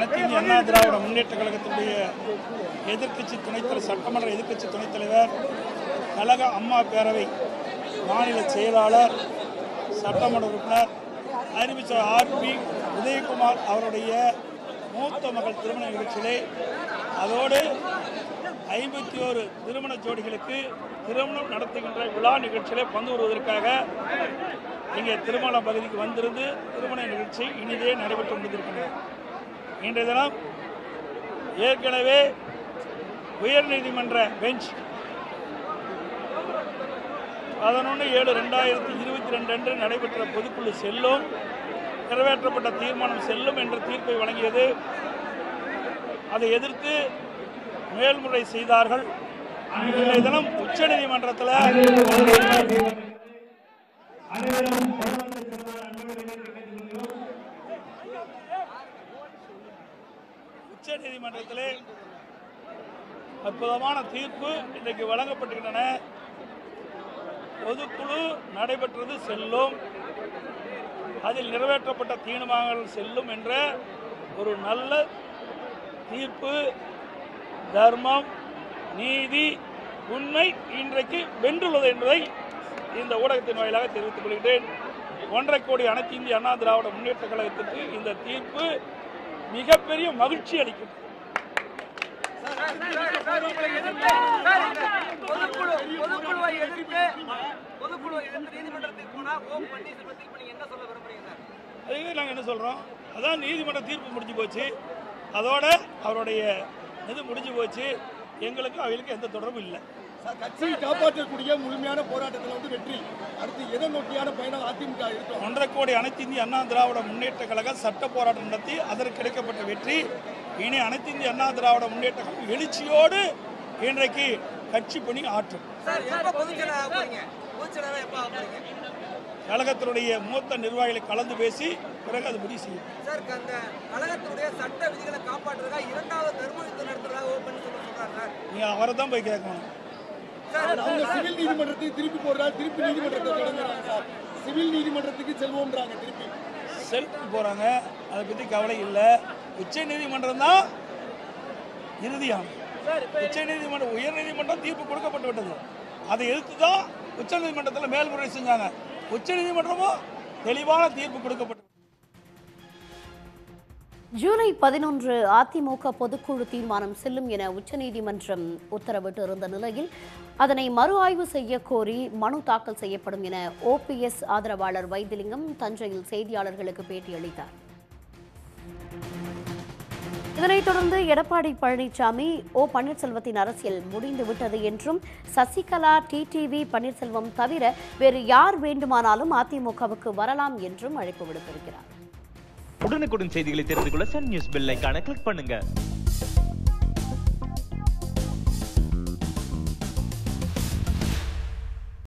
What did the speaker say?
அனைத்து இந்திய அண்ணா திராவிட முன்னேற்ற கழகத்தினுடைய எதிர்க்கட்சி துணைத்தலைவர் சட்டமன்ற எதிர்க்கட்சி துணைத் தலைவர் கழக அம்மா பேரவை மாநில செயலாளர் சட்டமன்ற உறுப்பினர் அறிவிச்சர் ஆர் பி உதயகுமார் அவருடைய மூத்த மகள் திருமண நிகழ்ச்சியிலே அதோடு ஐம்பத்தி ஓரு திருமண ஜோடிகளுக்கு திருமணம் நடத்துகின்ற விழா நிகழ்ச்சியிலே பங்கு வருவதற்காக இங்கே திருமண பகுதிக்கு வந்திருந்து திருமண நிகழ்ச்சி இனிதே நடைபெற்று கொண்டிருக்கின்றன இன்றைய தினம் ஏற்கனவே உயர்நீதிமன்ற பெஞ்ச் பதினொன்று ஏழு ரெண்டாயிரத்தி இருபத்தி ரெண்டு அன்று நடைபெற்ற பொதுக்குழு செல்லும் நிறைவேற்றப்பட்ட தீர்மானம் செல்லும் என்ற தீர்ப்பை வழங்கியது அதை எதிர்த்து மேல்முறை செய்தார்கள் இன்றைய தினம் உச்சநீதிமன்றத்தில் உச்ச நீதிமன்றத்திலே அற்புதமான தீர்ப்பு இன்றைக்கு வழங்கப்பட்டிருக்கின்றன பொதுக்குழு நடைபெற்றது செல்லும் அதில் நிறைவேற்றப்பட்ட தீர்மானங்கள் செல்லும் என்ற ஒரு நல்ல தீர்ப்பு தர்மம் நீதி உண்மை இன்றைக்கு வென்றுள்ளது என்பதை இந்த ஊடகத்தின் வாயிலாக தெரிவித்துக் கொள்கிறேன் ஒன்றரை கோடி அனைத்து இந்திய அண்ணா திராவிட முன்னேற்ற கழகத்திற்கு இந்த தீர்ப்பு மிகப்பெரிய மகிழ்ச்சி அளிக்கும் பொதுக்குழு பொதுக்குழுவை எதிர்த்து பொதுக்குழுவை எதிர்த்து நீதிமன்றத்துக்கு போனா ஓ பன்னீர்செல்வத்துக்கு இப்ப நீங்க என்ன சொல்ல விரும்புறீங்க சார் அதுக்கு நாங்கள் என்ன சொல்கிறோம் அதான் நீதிமன்ற தீர்ப்பு முடிஞ்சு போச்சு அதோட அவருடைய இது முடிஞ்சு போச்சு எங்களுக்கும் அவங்களுக்கு எந்த தொடர்பும் இல்லை கட்சியை காப்பாற்றக்கூடிய முழுமையான போராட்டத்தில் வந்து வெற்றி அடுத்து எதை நோக்கியான பயணம் அதிமுக இருக்கும் ஒன்றரை கோடி அனைத்து இந்திய அண்ணா திராவிட முன்னேற்ற கழக சட்ட போராட்டம் நடத்தி அதற்கு கிடைக்கப்பட்ட வெற்றி இனி அனைத்து இந்திய அண்ணா திராவிட முன்னேற்ற கழகம் எழுச்சியோடு இன்றைக்கு கட்சி பணி ஆற்றும் சார் எப்ப பொதுச்செயலாளர் ஆக போறீங்க பொதுச்செயலாளர் எப்ப ஆக போறீங்க கழகத்தினுடைய மூத்த நிர்வாகிகளை கலந்து பேசி பிறகு அது முடிவு செய்யும் சார் அந்த கழகத்தினுடைய சட்ட விதிகளை காப்பாற்றுறதா இரண்டாவது தர்ம யுத்தம் நடத்துறதா ஓ பன்னீர்செல்வம் சொல்றாரு சார் நீங்கள் அவரை தான் போய் கேட்கணும் சார் அவங்க சிவில் நீதிமன்றத்துக்கு திருப்பி போடுறாங்க திருப்பி நீதிமன்றத்தை தொடங்குறாங்க சார் சிவில் நீதிமன்றத்துக்கு செல்வோம்ன்றாங்க திருப்பி செலுத்து போகிறாங்க அதை பற்றி கவலை இல்லை உச்ச நீதிமன்றம் தான் இறுதியானது உச்ச நீதிமன்றம் உயர் நீதிமன்றம் தீர்ப்பு கொடுக்கப்பட்டு விட்டது அதை எதிர்த்து தான் உச்ச நீதிமன்றத்தில் மேல்முறை செஞ்சாங்க உச்ச நீதிமன்றமும் தெளிவான தீர்ப்பு கொடுக்கப்பட்டது ஜூலை பதினொன்று அதிமுக பொதுக்குழு தீர்மானம் செல்லும் என உச்சநீதிமன்றம் உத்தரவிட்டு இருந்த நிலையில் அதனை மறு ஆய்வு செய்ய கோரி மனு தாக்கல் செய்யப்படும் என ஓபிஎஸ் ஆதரவாளர் வைத்திலிங்கம் தஞ்சையில் செய்தியாளர்களுக்கு பேட்டியளித்தார் இதனைத் தொடர்ந்து எடப்பாடி பழனிசாமி ஓ பன்னீர்செல்வத்தின் அரசியல் முடிந்துவிட்டது என்றும் சசிகலா டிடிவி பன்னீர்செல்வம் தவிர வேறு யார் வேண்டுமானாலும் அதிமுகவுக்கு வரலாம் என்றும் அழைப்பு விடுத்திருக்கிறார் உடனுக்குடன் செய்திகளை தெரிந்து கொள்ள சன் நியூஸ் பெல் ஐகானை கிளிக் பண்ணுங்க